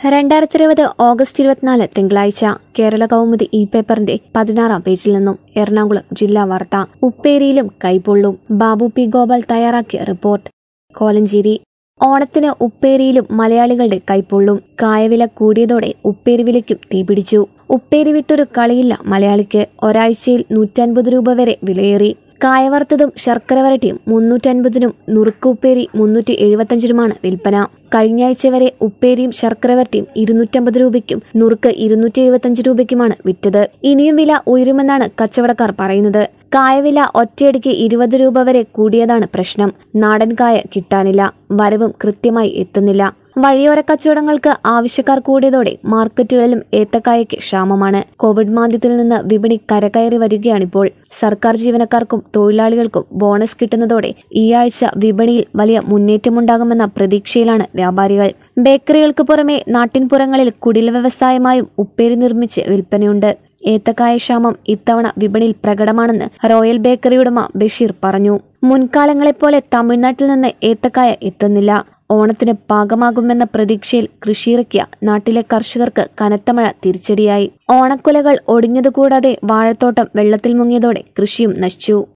രണ്ടായിരത്തി ഇരുപത് ഓഗസ്റ്റ് ഇരുപത്തിനാല് തിങ്കളാഴ്ച കേരള കൗമുദി ഇ പേപ്പറിന്റെ പതിനാറാം പേജിൽ നിന്നും എറണാകുളം ജില്ലാ വാർത്ത ഉപ്പേരിയിലും കൈപൊള്ളും ബാബു പി ഗോപാൽ തയ്യാറാക്കിയ റിപ്പോർട്ട് കോലഞ്ചേരി ഓണത്തിന് ഉപ്പേരിയിലും മലയാളികളുടെ കൈപ്പൊള്ളും കായവില കൂടിയതോടെ ഉപ്പേരി വിലയ്ക്കും തീപിടിച്ചു ഉപ്പേരി വിട്ടൊരു കളിയില്ല മലയാളിക്ക് ഒരാഴ്ചയിൽ നൂറ്റൻപത് രൂപ വരെ വിലയേറി കായവറുത്തതും ശർക്കര വരട്ടിയും മുന്നൂറ്റൻപതിനും നുറുക്ക് ഉപ്പേരി മുന്നൂറ്റി എഴുപത്തഞ്ചിനുമാണ് വിൽപ്പന കഴിഞ്ഞയാഴ്ച വരെ ഉപ്പേരിയും ശർക്കര വരട്ടിയും ഇരുന്നൂറ്റമ്പത് രൂപയ്ക്കും നുറുക്ക് ഇരുന്നൂറ്റി എഴുപത്തഞ്ച് രൂപയ്ക്കുമാണ് വിറ്റത് ഇനിയും വില ഉയരുമെന്നാണ് കച്ചവടക്കാർ പറയുന്നത് കായവില ഒറ്റയടിക്ക് ഇരുപത് രൂപ വരെ കൂടിയതാണ് പ്രശ്നം നാടൻ കായ കിട്ടാനില്ല വരവും കൃത്യമായി എത്തുന്നില്ല വഴിയോര കച്ചവടങ്ങൾക്ക് ആവശ്യക്കാർ കൂടിയതോടെ മാർക്കറ്റുകളിലും ഏത്തക്കായയ്ക്ക് ക്ഷാമമാണ് കോവിഡ് മാന്ദ്യത്തിൽ നിന്ന് വിപണി കരകയറി വരികയാണിപ്പോൾ സർക്കാർ ജീവനക്കാർക്കും തൊഴിലാളികൾക്കും ബോണസ് കിട്ടുന്നതോടെ ഈ ആഴ്ച വിപണിയിൽ വലിയ മുന്നേറ്റമുണ്ടാകുമെന്ന പ്രതീക്ഷയിലാണ് വ്യാപാരികൾ ബേക്കറികൾക്ക് പുറമെ നാട്ടിൻപുറങ്ങളിൽ കുടിൽ വ്യവസായമായും ഉപ്പേരി നിർമ്മിച്ച് വിൽപ്പനയുണ്ട് ഏത്തക്കായ ക്ഷാമം ഇത്തവണ വിപണിയിൽ പ്രകടമാണെന്ന് റോയൽ ബേക്കറി ഉടമ ബഷീർ പറഞ്ഞു മുൻകാലങ്ങളെപ്പോലെ തമിഴ്നാട്ടിൽ നിന്ന് ഏത്തക്കായ എത്തുന്നില്ല ഓണത്തിന് പാകമാകുമെന്ന പ്രതീക്ഷയിൽ കൃഷിയിറക്കിയ നാട്ടിലെ കർഷകർക്ക് കനത്ത മഴ തിരിച്ചടിയായി ഓണക്കുലകൾ ഒടിഞ്ഞതുകൂടാതെ വാഴത്തോട്ടം വെള്ളത്തിൽ മുങ്ങിയതോടെ കൃഷിയും നശിച്ചു